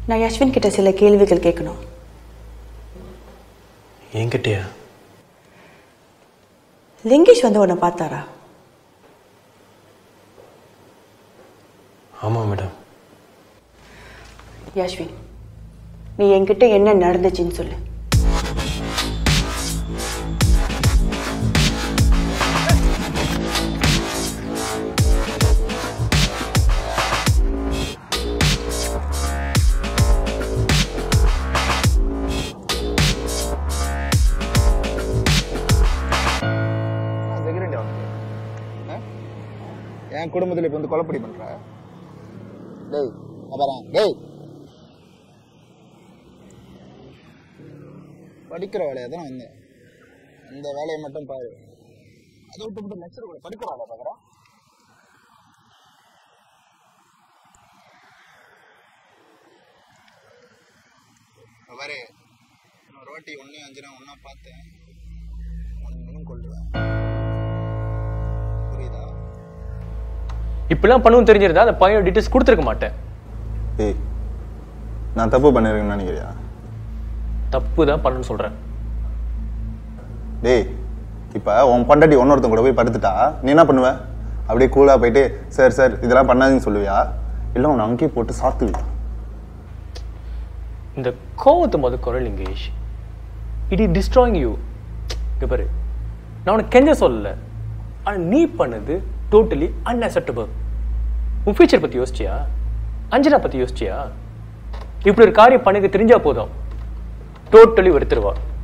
நான் யஷ்வின் கிட்ட சில கேள்விகள் கேட்கணும் என்கிட்டயா லிங்கேஷ் வந்து உன்னை பார்த்தாரா ஆமாம் மேடம் யாஷ்வின் நீ என்கிட்ட என்ன நடந்துச்சுன்னு சொல்லு செக்யூரிட்டி அவனுக்கு ஆ? என் குடும்பத்தில் இப்போ வந்து கொலைப்படி பண்ற டேய் அப்புறம் டேய் படிக்கிற வேலையை தான் வந்தேன் இந்த வேலையை மட்டும் பாரு அதை விட்டு மட்டும் லெக்சர் கூட படிக்கிற வேலையை பார்க்குறேன் பாரு ஒரு வாட்டி ஒன்று அஞ்சுனா ஒன்றா பார்த்தேன் ஒன்றும் கொள்ளுவேன் புரியுதா இப்படிலாம் பண்ணுன்னு தெரிஞ்சிருந்தா அந்த பையன் டீட்டெயில்ஸ் கொடுத்துருக்க மாட்டேன் ஏய் நான் தப்பு பண்ணிருக்கேன்னு நினைக்கிறியா தப்பு தான் பண்ணணும்னு சொல்கிறேன் டேய் இப்போ உன் பொண்டாட்டி ஒன்னொருத்தன் கூட போய் படுத்துட்டா நீ என்ன பண்ணுவ அப்படியே கூலாக போயிட்டு சார் சார் இதெல்லாம் பண்ணாதீங்கன்னு சொல்லுவியா இல்லை உன்னை அங்கேயே போட்டு சாத்துவியா இந்த கோவத்தை முத குரல் Lingesh it is destroying you இங்க பாரு நான் உனக்கு கெஞ்ச சொல்லல ஆனால் நீ பண்ணது டோட்டலி அன்அக்செப்டபிள் உன் ஃபியூச்சர் பற்றி யோசிச்சியா அஞ்சனா பற்றி யோசிச்சியா இப்படி ஒரு காரியம் பண்ணிக்க தெரிஞ்சா போதும் டோட்டலி வெறுத்துருவா